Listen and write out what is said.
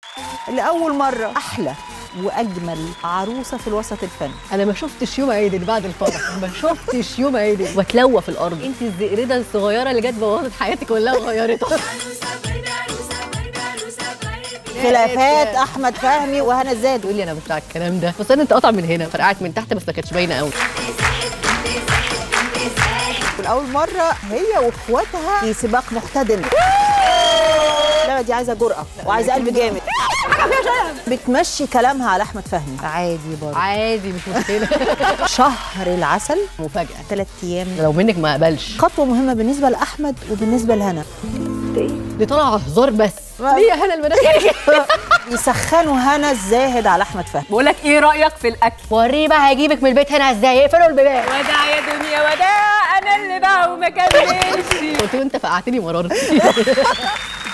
لاول مره احلى واجمل عروسه في الوسط الفني انا ما شفتش يوم عيد بعد الفرح ما شفتش يوم عيد واتلوى في الارض انت الزئرده الصغيره اللي جت بوظت حياتي كلها وغيرتها خلافات احمد فهمي وهنا الزاد تقول لي انا مش بتاع الكلام ده بس انا انت قطع من هنا فرقعت من تحت بس ما كانتش باينه قوي لاول مره هي واخواتها في سباق محتدم لا دي عايزه جرأه وعايزه قلب جامد بتمشي كلامها على احمد فهمي عادي برضه عادي مش مشكله شهر العسل مفاجاه ثلاث ايام لو منك ما قبلش خطوه مهمه بالنسبه لاحمد وبالنسبه لهنا دي طالعه هزار بس ليه يا هنا المناخير يسخنوا هنا الزاهد على احمد فهمي بقول لك ايه رايك في الاكل وريه بقى هيجيبك من البيت هنا ازاي يقفلوا البيبان وداع يا دنيا وداع انا اللي باع وما كملش قلت له انت فقعتني مرارتي